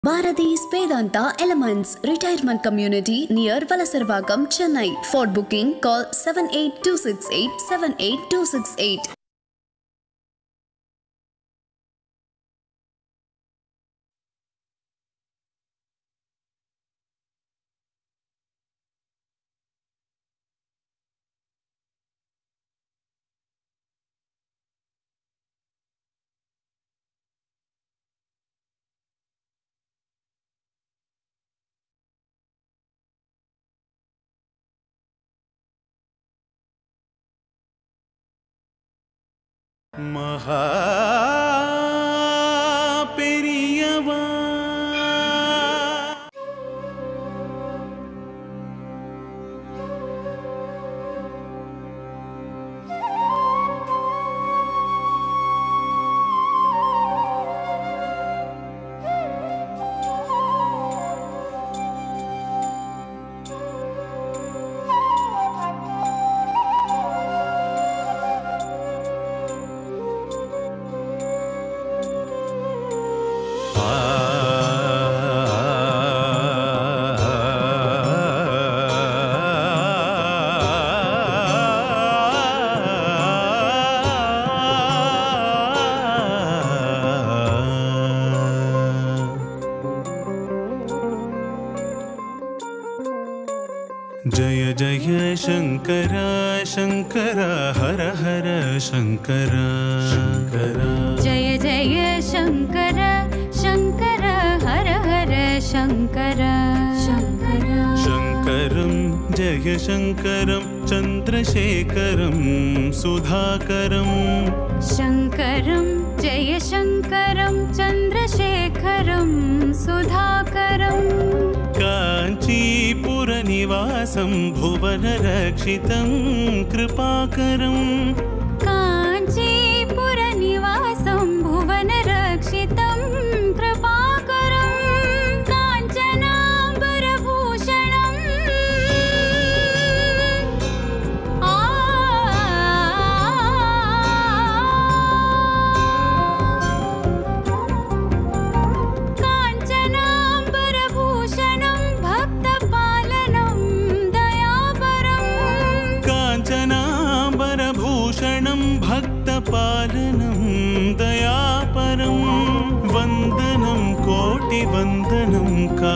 Bharati's Vedanta Elements Retirement Community near Valasarvagam, Chennai. For booking, call 78268 78268. மகா பெரியவா जय जय शङ्कर शङ्कर हर हर शङ्कर शङ्कर जय जय शङ्कर शङ्कर हर हर शङ्कर शङ्कर शङ्करं जय शङ्करं चन्द्रशेखरं सुधाकरम् शङ्करं जय शङ्करं चन्द्रशेखरं सुधाकरम् काञ्चीपुरनिवासं भुवनरक्षितं कृपाकरम् काञ्चीपुरनिवासं भुवनरक्षितं कृपाकरं काञ्चनाम्बरभूषणम् आ काञ्चनाम्बरभूषणं भक्तपालनं दयापरम् काञ्चनाम्बरभूषणं भक्तपालनं दयापरं वन्दनं कोटिवन्दनं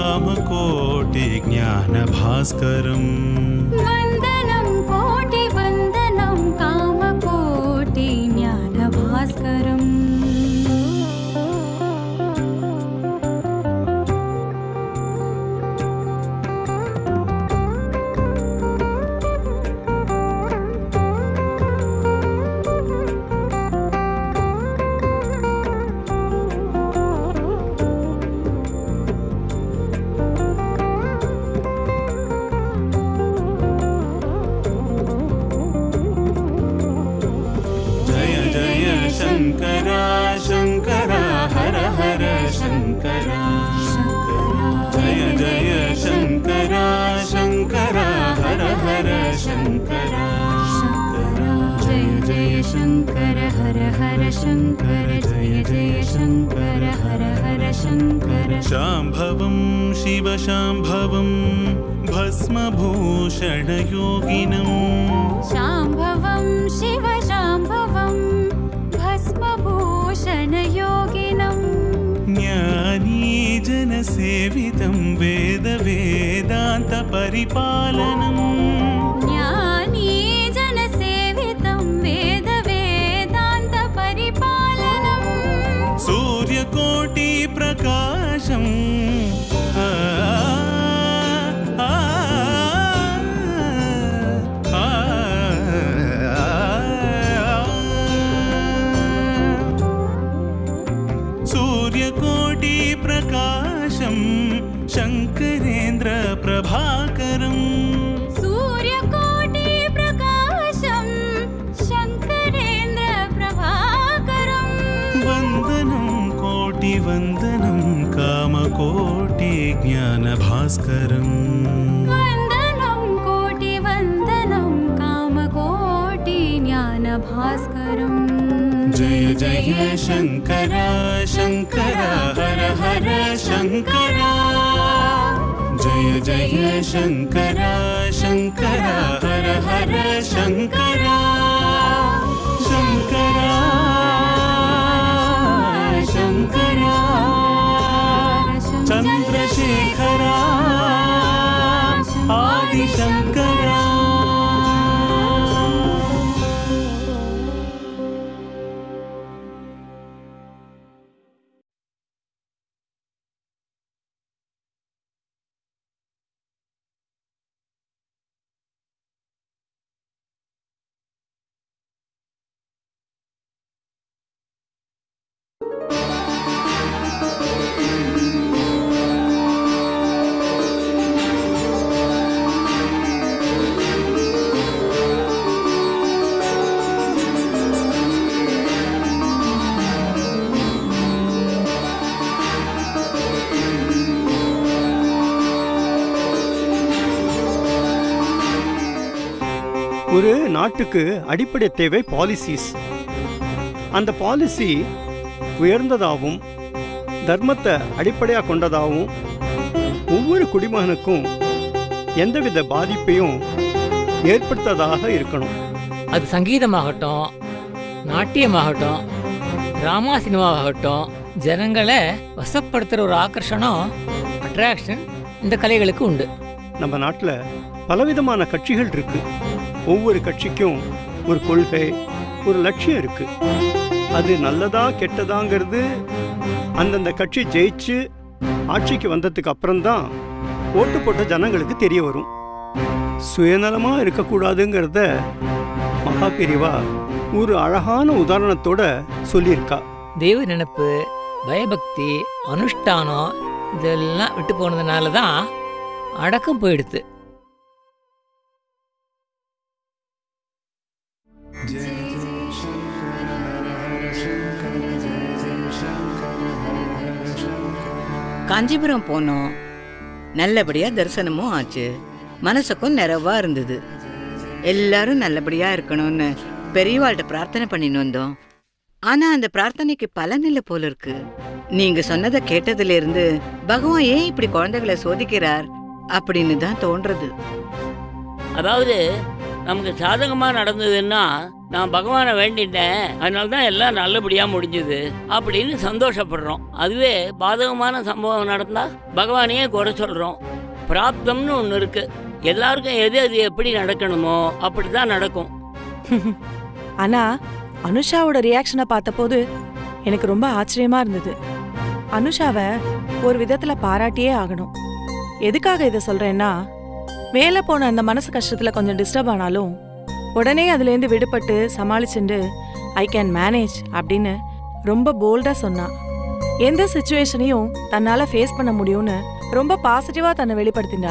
कामकोटिज्ञानभास्करम् वन्दनं कोटिवन्दनं कामकोटि ज्ञानभास्करम् जय जय शङ्कर शङ्कर हर हर शङ्कर जय जय शङ्कर शङ्कर हर हर शङ्कर जय जय शङ्कर हर हर शङ्कर जय जय शङ्कर हर हर शङ्कर शाम्भवं शिवशाम्भवं भस्मभूषणयोगिनम् शाम्भवं शिव शाम्भवं भस्मभूषणयोगिनम् ज्ञानीजनसेवितं वेदवेदान्तपरिपालनम् ज्ञानी जनसेवितं वेदवेदान्तपरिपालनम् सूर्यकोटिप्रकाशम् आ, आ, आ, सूर्यकोटिप्रकाशं शङ्करेन्द्रप्रभाकरम् सूर्यकोटिप्रकाशं शङ्करेन्द्रप्रभाकरम् वन्दनं कोटिवन्दनं कामकोटिज्ञानभास्करम् वन्दनं कोटिवन्दनं कामकोटि ज्ञानभास्करम् जय जय शङ्करा शङ्करा हर हर शङ्करा जय जय शङ्करा शङ्करा हर हर शङ्करा शङ्करा शङ्करा चन्द्रशेखरा आदिशङ्करा ஒரு நாட்டுக்கு அடிப்படை தேவை பாலிசிஸ் அந்த பாலிசி உயர்ந்ததாகவும் தர்மத்தை அடிப்படையாக கொண்டதாகவும் ஒவ்வொரு குடிமகனுக்கும் எந்தவித பாதிப்பையும் ஏற்படுத்ததாக இருக்கணும் அது சங்கீதமாகட்டும் நாட்டியமாகட்டும் டிராமா சினிமாவாகட்டும் ஜனங்களை வசப்படுத்துகிற ஒரு ஆக்கர்ஷணம் அட்ராக்ஷன் இந்த கலைகளுக்கு உண்டு நம்ம நாட்டில் பலவிதமான கட்சிகள் இருக்கு ஒவ்வொரு கட்சிக்கும் ஒரு கொள்கை ஒரு லட்சியம் இருக்கு அது நல்லதா கெட்டதாங்கிறது அந்தந்த கட்சி ஜெயிச்சு ஆட்சிக்கு வந்ததுக்கு அப்புறம்தான் ஓட்டு போட்ட ஜனங்களுக்கு தெரிய வரும் சுயநலமா இருக்கக்கூடாதுங்கிறத மகாபிரிவா ஒரு அழகான உதாரணத்தோட சொல்லியிருக்கா தெய்வ நினைப்பு பயபக்தி அனுஷ்டானம் இதெல்லாம் விட்டு போனதுனால தான் அடக்கம் போயிடுது காஞ்சிபுரம் போனோம் நல்லபடியா தரிசனமும் ஆச்சு மனசுக்கும் நிறைவா இருந்தது எல்லாரும் நல்லபடியா இருக்கணும்னு பெரியவாள்கிட்ட பிரார்த்தனை பண்ணின்னு வந்தோம் ஆனா அந்த பிரார்த்தனைக்கு பலன் இல்ல போல இருக்கு நீங்க சொன்னதை கேட்டதுல இருந்து பகவான் ஏன் இப்படி குழந்தைகளை சோதிக்கிறார் அப்படின்னு தான் தோன்றது அதாவது நமக்கு சாதகமா நடந்ததுன்னா நான் பகவானை வேண்டிட்டேன் அதனால தான் எல்லாம் நல்லபடியா முடிஞ்சுது அப்படின்னு சந்தோஷப்படுறோம் அதுவே பாதகமான சம்பவம் நடந்தா பகவானையே குறை சொல்றோம் பிராப்தம்னு ஒன்று இருக்கு எல்லாருக்கும் எது எது எப்படி நடக்கணுமோ அப்படிதான் நடக்கும் ஆனா அனுஷாவோட ரியாக்ஷனை பார்த்தபோது எனக்கு ரொம்ப ஆச்சரியமா இருந்தது அனுஷாவை ஒரு விதத்துல பாராட்டியே ஆகணும் எதுக்காக இதை சொல்றேன்னா வேலை போன அந்த மனசு கஷ்டத்துல கொஞ்சம் டிஸ்டர்ப் ஆனாலும் உடனே அதுலேருந்து விடுபட்டு சமாளிச்சுண்டு ஐ கேன் மேனேஜ் அப்படின்னு ரொம்ப போல்டா சொன்னா எந்த சுச்சுவேஷனையும் தன்னால ஃபேஸ் பண்ண முடியும்னு ரொம்ப பாசிட்டிவா தன்னை வெளிப்படுத்தினா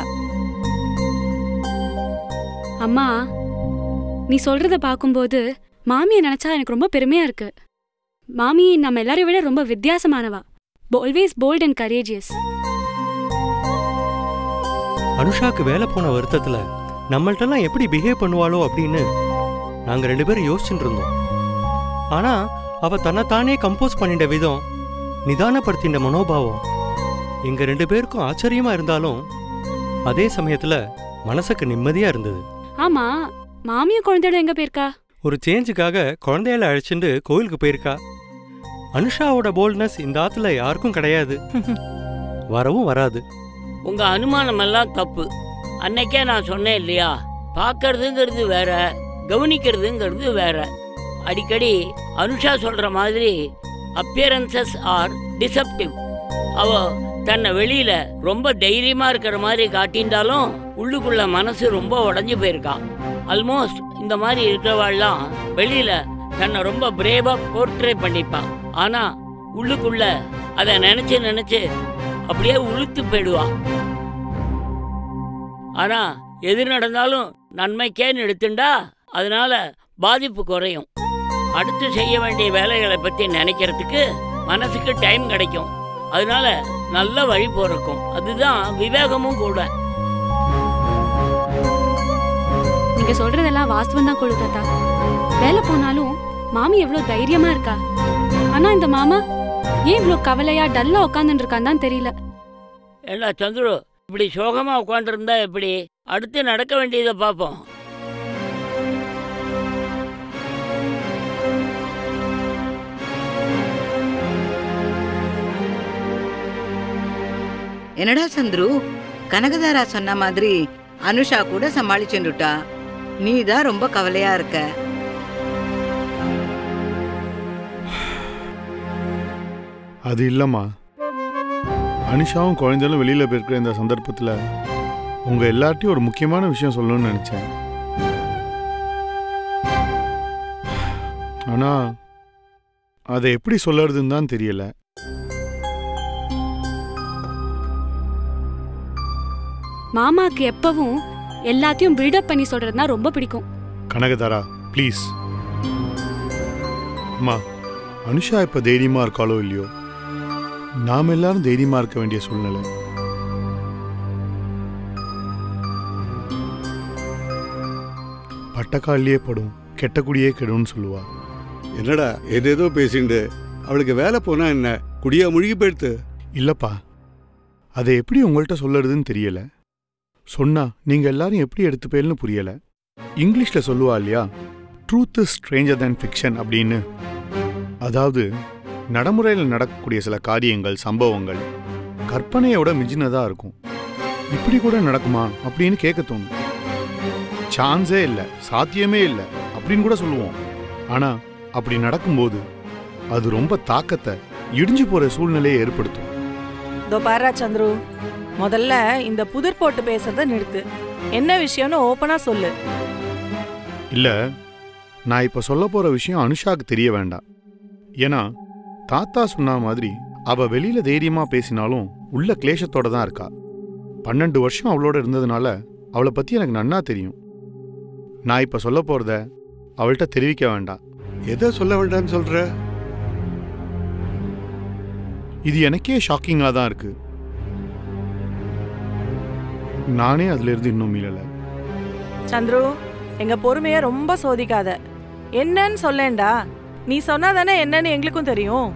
அம்மா நீ சொல்றத பார்க்கும்போது மாமியை நினைச்சா எனக்கு ரொம்ப பெருமையா இருக்கு மாமி நம்ம எல்லாரையும் விட ரொம்ப வித்தியாசமானவா ஆல்வேஸ் போல்ட் அண்ட் கரேஜியஸ் அனுஷாக்கு வேலை போன வருத்தத்துல நம்மள்ட்டெல்லாம் எப்படி பிஹேவ் பண்ணுவாளோ அப்படின்னு நாங்க ரெண்டு பேரும் யோசிச்சுட்டு இருந்தோம் ஆனா அவ தன்னைத்தானே கம்போஸ் பண்ணிட்ட விதம் நிதானப்படுத்தின மனோபாவம் எங்க ரெண்டு பேருக்கும் ஆச்சரியமா இருந்தாலும் அதே சமயத்துல மனசுக்கு நிம்மதியா இருந்தது ஆமா மாமியும் குழந்தையோட எங்க போயிருக்கா ஒரு சேஞ்சுக்காக குழந்தையால அழைச்சிட்டு கோயிலுக்கு போயிருக்கா அனுஷாவோட போல்ட்னஸ் இந்த ஆத்துல யாருக்கும் கிடையாது வரவும் வராது உங்க அனுமானம் எல்லாம் தப்பு அன்னைக்கே நான் சொன்னேன் இல்லையா பார்க்கறதுங்கிறது வேற கவனிக்கிறதுங்கிறது வேற அடிக்கடி அனுஷா சொல்ற மாதிரி அப்பியரன்சஸ் ஆர் டிசப்டிவ் அவ தன்னை வெளியில ரொம்ப தைரியமா இருக்கிற மாதிரி காட்டின்றாலும் உள்ளுக்குள்ள மனசு ரொம்ப உடஞ்சு போயிருக்கா ஆல்மோஸ்ட் இந்த மாதிரி இருக்கிறவாள்லாம் வெளியில தன்னை ரொம்ப பிரேவா போர்ட்ரே பண்ணிப்பா ஆனா உள்ளுக்குள்ள அதை நினைச்சு நினைச்சு அப்படியே உளுத்து போயிடுவா ஆனா எது நடந்தாலும் நன்மைக்கேன்னு எடுத்துண்டா அதனால பாதிப்பு குறையும் அடுத்து செய்ய வேண்டிய வேலைகளை பத்தி நினைக்கிறதுக்கு மனசுக்கு டைம் கிடைக்கும் அதனால நல்ல வழி பிறக்கும் அதுதான் விவேகமும் கூட நீங்க சொல்றதெல்லாம் வாஸ்தவம் தான் கொழு தாத்தா வேலை போனாலும் மாமி எவ்வளவு தைரியமா இருக்கா ஆனா இந்த மாமா ஏன் இவ்ளோ கவலையா டல்லா உட்காந்துட்டு இருக்கான்னு தான் தெரியல ஏண்டா சந்துரு இப்படி சோகமாக உட்காந்துருந்தா எப்படி அடுத்து நடக்க வேண்டியதை பார்ப்போம் என்னடா சந்துரு கனகதாரா சொன்ன மாதிரி அனுஷா கூட சமாளிச்சுண்டுட்டா நீ தான் ரொம்ப கவலையா இருக்க அது இல்லைம்மா அனிஷாவும் குழந்தைகளும் வெளியில் போயிருக்கிற இந்த சந்தர்ப்பத்தில் உங்கள் எல்லார்ட்டையும் ஒரு முக்கியமான விஷயம் சொல்லணும்னு நினச்சேன் ஆனால் அதை எப்படி சொல்லறதுன்னு தான் தெரியல மாமாக்கு எப்பவும் எல்லாத்தையும் பில்டப் பண்ணி சொல்றதுனா ரொம்ப பிடிக்கும் கனகதாரா ப்ளீஸ் அம்மா அனுஷா இப்போ தைரியமாக இருக்காளோ இல்லையோ நாம் எல்லாரும் தைரியமாக இருக்க வேண்டிய சூழ்நிலை பட்டக்காலிலே படும் கெட்டக்குடியே கெடும்னு சொல்லுவா என்னடா ஏதேதோ பேசிண்டு அவளுக்கு வேலை போனா என்ன குடியா முழுகி போயிடுத்து இல்லப்பா அதை எப்படி உங்கள்கிட்ட சொல்லறதுன்னு தெரியல சொன்னா நீங்க எல்லாரும் எப்படி எடுத்துப்பேல்னு புரியல இங்கிலீஷ்ல சொல்லுவா இல்லையா truth is stranger than fiction அப்படின்னு அதாவது நடைமுறையில் நடக்கக்கூடிய சில காரியங்கள் சம்பவங்கள் கற்பனையோட மிஞ்சினதா இருக்கும் இப்படி கூட நடக்குமா அப்படின்னு கேட்க தோணும் சான்ஸே இல்லை சாத்தியமே இல்லை அப்படின்னு கூட சொல்லுவோம் ஆனா அப்படி நடக்கும்போது அது ரொம்ப தாக்கத்தை இடிஞ்சு போற சூழ்நிலையை ஏற்படுத்தும் இதோ பாரா சந்துரு முதல்ல இந்த புதிர் போட்டு பேசுறத நிறுத்து என்ன விஷயம்னு ஓப்பனா சொல்லு இல்ல நான் இப்ப சொல்ல போற விஷயம் அனுஷாக்கு தெரிய வேண்டாம் ஏன்னா தாத்தா சொன்ன மாதிரி அவ வெளியில தைரியமா பேசினாலும் உள்ள கிளேஷத்தோட தான் இருக்கா பன்னெண்டு வருஷம் அவளோட இருந்ததுனால அவளை பத்தி எனக்கு நன்னா தெரியும் நான் இப்ப சொல்ல போறத அவள்கிட்ட தெரிவிக்க வேண்டாம் எதை சொல்ல வேண்டாம்னு சொல்ற இது எனக்கே ஷாக்கிங்கா தான் இருக்கு நானே அதுல இருந்து இன்னும் மீளல சந்துரு எங்க பொறுமைய ரொம்ப சோதிக்காத என்னன்னு சொல்லேன்டா நீ சொன்னாதானே என்னன்னு எங்களுக்கும் தெரியும்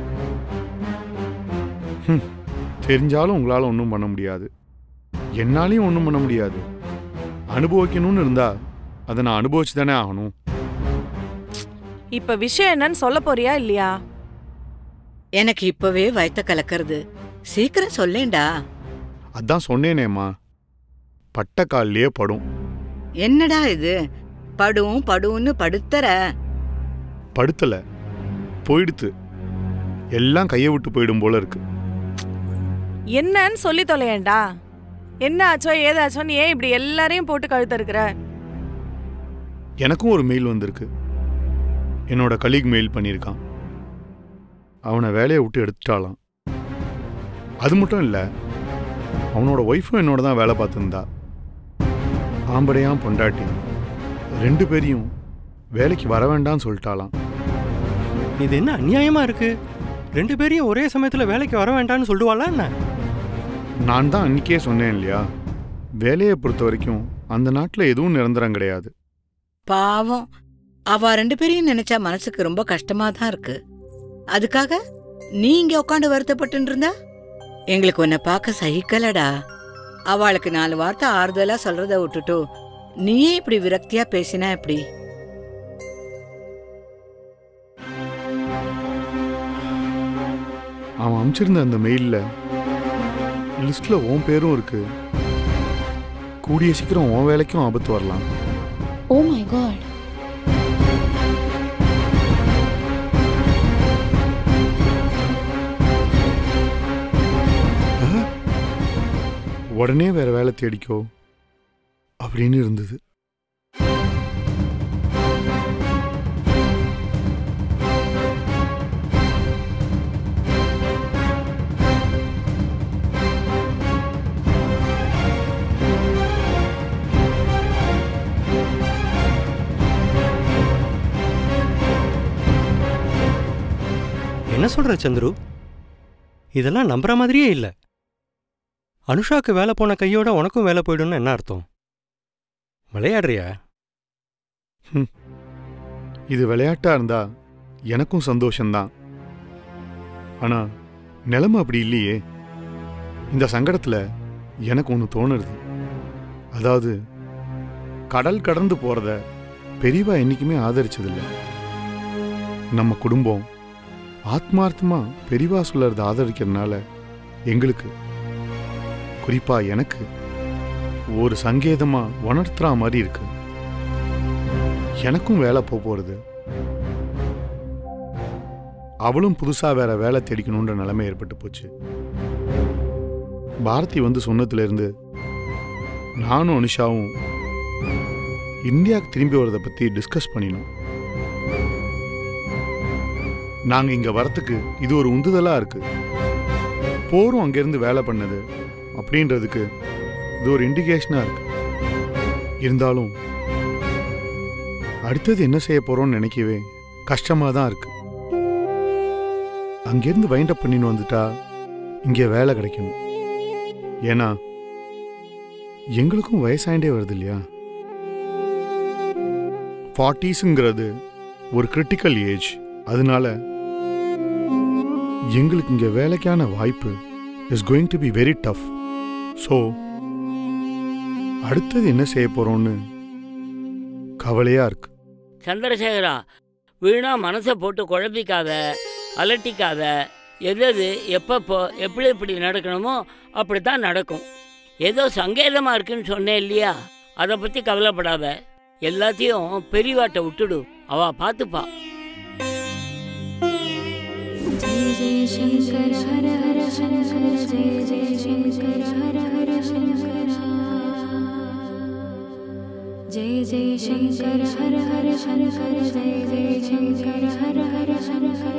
தெரிஞ்சாலும் உங்களால ஒன்றும் பண்ண முடியாது என்னாலையும் ஒன்றும் பண்ண முடியாது அனுபவிக்கணும்னு இருந்தா அதை நான் அனுபவிச்சு தானே ஆகணும் இப்ப விஷயம் என்னன்னு சொல்ல போறியா இல்லையா எனக்கு இப்பவே வயத்த கலக்கிறது சீக்கிரம் சொல்லேன்டா அதான் சொன்னேனேம்மா பட்ட கால்லையே படும் என்னடா இது படும் படுன்னு படுத்தற படுத்தல போயிடுத்து எல்லாம் கையை விட்டு போயிடும் போல இருக்கு என்னன்னு சொல்லி தொலையேன்டா என்ன ஆச்சோ ஏதாச்சோன்னு ஏன் இப்படி எல்லாரையும் போட்டு கழுத்த இருக்கிற எனக்கும் ஒரு மெயில் வந்திருக்கு என்னோட கலீக் மெயில் பண்ணியிருக்கான் அவனை வேலையை விட்டு எடுத்துட்டாளாம் அது மட்டும் இல்லை அவனோட ஒய்ஃபும் என்னோட தான் வேலை பார்த்துருந்தா ஆம்படையான் பொண்டாட்டி ரெண்டு பேரையும் வேலைக்கு வர வேண்டாம்னு சொல்லிட்டாளாம் இது என்ன அநியாயமா இருக்கு ரெண்டு பேரையும் ஒரே சமயத்துல வேலைக்கு வர வேண்டாம்னு சொல்லுவாளா என்ன நான் தான் அன்னைக்கே சொன்னேன் இல்லையா வேலையை பொறுத்த வரைக்கும் அந்த நாட்டில் எதுவும் நிரந்தரம் கிடையாது பாவம் அவ ரெண்டு பேரையும் நினைச்சா மனசுக்கு ரொம்ப கஷ்டமா தான் இருக்கு அதுக்காக நீ இங்க உட்காந்து வருத்தப்பட்டு இருந்தா எங்களுக்கு உன்னை பார்க்க சகிக்கலடா அவளுக்கு நாலு வார்த்தை ஆறுதலா சொல்றத விட்டுட்டு நீயே இப்படி விரக்தியா பேசினா எப்படி அவன் அனுப்பிச்சிருந்த அந்த மெயிலில் லிஸ்ட்டில் உன் பேரும் இருக்கு கூடிய சீக்கிரம் உன் வேலைக்கும் ஆபத்து வரலாம் ஓ மை காட் உடனே வேற வேலை தேடிக்கோ அப்படின்னு இருந்தது என்ன சொல்ற சந்துரு இதெல்லாம் நம்புற மாதிரியே இல்ல அனுஷாக்கு வேலை போன கையோட உனக்கும் வேலை போயிடும்னு என்ன அர்த்தம் விளையாடுறியா இது விளையாட்டா இருந்தா எனக்கும் சந்தோஷம்தான் ஆனா நிலைமை அப்படி இல்லையே இந்த சங்கடத்துல எனக்கு ஒன்று தோணுது அதாவது கடல் கடந்து போறத பெரியவா என்னைக்குமே ஆதரிச்சதில்ல நம்ம குடும்பம் ஆத்மார்த்தமா பெரியவா சொல்லறத ஆதரிக்கிறதுனால எங்களுக்கு குறிப்பா எனக்கு ஒரு சங்கேதமா உணர்த்துறா மாதிரி இருக்கு எனக்கும் வேலை போக போறது அவளும் புதுசா வேற வேலை தேடிக்கணுன்ற நிலைமை ஏற்பட்டு போச்சு பாரதி வந்து சொன்னதுல இருந்து நானும் அனுஷாவும் இந்தியாவுக்கு திரும்பி வரதை பத்தி டிஸ்கஸ் பண்ணினோம் நாங்க இங்க வரத்துக்கு இது ஒரு உந்துதலா இருக்கு போரும் அங்கிருந்து வேலை பண்ணது அப்படின்றதுக்கு இது ஒரு இண்டிகேஷனா இருக்கு இருந்தாலும் அடுத்தது என்ன செய்ய போறோம்னு நினைக்கவே கஷ்டமா தான் இருக்கு அங்கிருந்து வைண்ட் அப் பண்ணின்னு வந்துட்டா இங்கே வேலை கிடைக்கணும் ஏன்னா எங்களுக்கும் வயசாயிண்டே வருது இல்லையா ஃபார்ட்டிஸுங்கிறது ஒரு கிரிட்டிக்கல் ஏஜ் அதனால எங்களுக்கு இங்கே வேலைக்கான வாய்ப்பு is going to be very tough so அடுத்தது என்ன செய்ய போறோம்னு கவலையா இருக்கு சந்திரசேகரா வீணா மனசை போட்டு குழப்பிக்காத அலட்டிக்காத எது எது எப்பப்போ எப்படி எப்படி நடக்கணுமோ அப்படி தான் நடக்கும் ஏதோ சங்கேதமாக இருக்குன்னு சொன்னேன் இல்லையா அதை பற்றி கவலைப்படாத எல்லாத்தையும் பெரியவாட்டை விட்டுடு அவ பார்த்துப்பா जय जय शङ्कर हर हर शङ्कर जय जय शङ्कर हर हर शङ्कर जय जय शङ्कर हर हर शङ्कर जय जय शङ्कर हर हर शङ्कर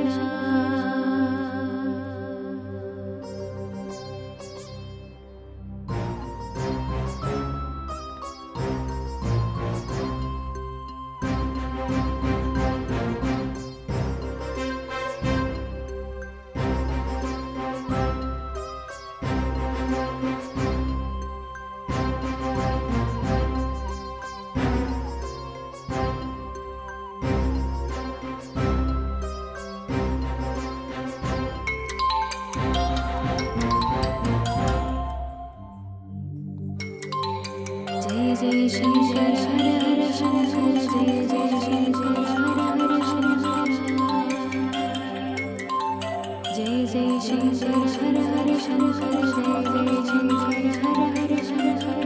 जय जय शङ्कर हर हर शङ्कर जय जय शङ्कर हर हर शङ्कर जय जय शङ्कर हर हर शङ्कर जय जय शङ्कर हर हर शङ्कर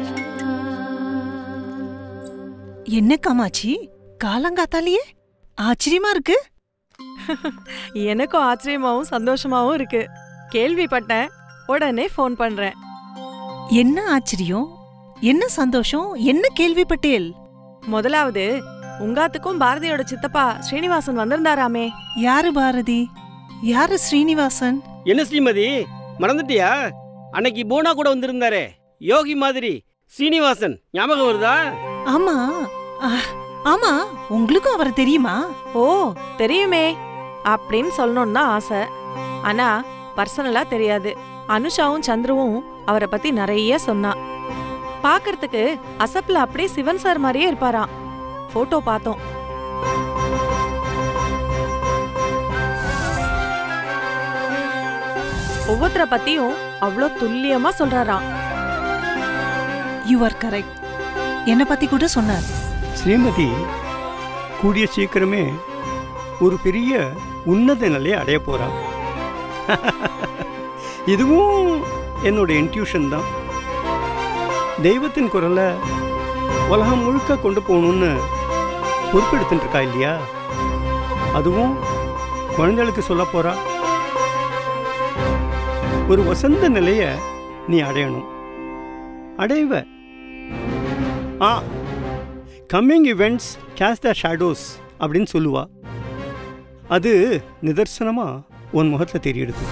என்ன காமாட்சி காலங்காத்தாலேயே ஆச்சரியமா இருக்கு எனக்கும் ஆச்சரியமாவும் சந்தோஷமாவும் இருக்கு கேள்விப்பட்டேன் உடனே ஃபோன் பண்றேன் என்ன ஆச்சரியம் என்ன சந்தோஷம் என்ன கேள்விப்பட்டேல் முதலாவது உங்காத்துக்கும் பாரதியோட சித்தப்பா ஸ்ரீனிவாசன் வந்திருந்தாராமே யாரு பாரதி யாரு ஸ்ரீனிவாசன் என்ன ஸ்ரீமதி மறந்துட்டியா அன்னைக்கு பூனா கூட வந்திருந்தாரே யோகி மாதிரி சீனிவாசன் ஞாபகம் வருதா ஆமா ஆ, ஆமா உங்களுக்கும் அவரை தெரியுமா ஓ தெரியுமே அப்படின்னு சொல்லணும்னு தான் ஆசை ஆனா பர்சனலா தெரியாது அனுஷாவும் சந்துருவும் அவரை பத்தி நிறைய சொன்னா பார்க்கறதுக்கு அசப்ல அப்படியே சிவன் சார் மாதிரியே இருப்பாராம் போட்டோ பார்த்தோம் ஒவ்வொருத்தர பத்தியும் அவ்வளோ துல்லியமா சொல்றாராம் யூ ஆர் கரெக்ட் என்னை பத்தி கூட சொன்னார் ஸ்ரீமதி கூடிய சீக்கிரமே ஒரு பெரிய உன்னத நிலையை அடைய போறா இதுவும் என்னோட இன்ட்யூஷன் தான் தெய்வத்தின் குரலை உலகம் முழுக்க கொண்டு போகணும்னு பொறுப்பெடுத்துட்டு இருக்கா இல்லையா அதுவும் குழந்தைகளுக்கு சொல்ல போறா ஒரு வசந்த நிலையை நீ அடையணும் அடைவ ஆ coming events cast the shadows அப்படின்னு சொல்லுவா அது நிதர்சனமா உன் முகத்துல தெரியுது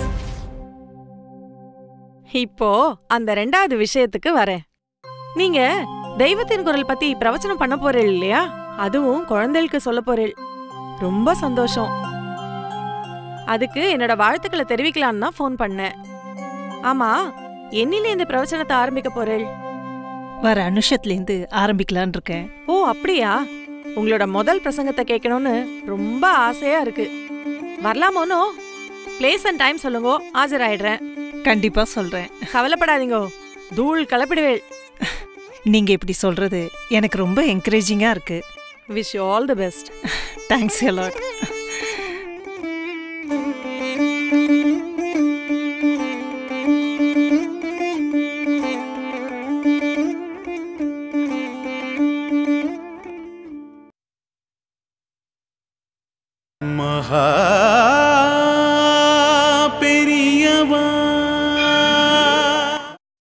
இப்போ அந்த ரெண்டாவது விஷயத்துக்கு வரேன் நீங்க தெய்வத்தின் குரல் பத்தி பிரவச்சனம் பண்ண போறீள் இல்லையா அதுவும் குழந்தைகளுக்கு சொல்ல போறீள் ரொம்ப சந்தோஷம் அதுக்கு என்னோட வாழ்த்துக்களை தெரிவிக்கலான்னு தான் ஃபோன் பண்ணேன் ஆமா என்னில இந்த பிரவச்சனத்தை ஆரம்பிக்க போறேள் வர அனுஷத்துலேருந்து ஆரம்பிக்கலான் இருக்கேன் ஓ அப்படியா உங்களோட முதல் பிரசங்கத்தை கேட்கணும்னு ரொம்ப ஆசையா இருக்கு வரலாமோனோ பிளேஸ் அண்ட் டைம் சொல்லுங்க ஆஜராயிடுறேன் கண்டிப்பா சொல்றேன் கவலைப்படாதீங்க தூள் கலப்பிடுவேள் நீங்க இப்படி சொல்றது எனக்கு ரொம்ப என்கரேஜிங்கா இருக்கு wish you all the best thanks a lot மகா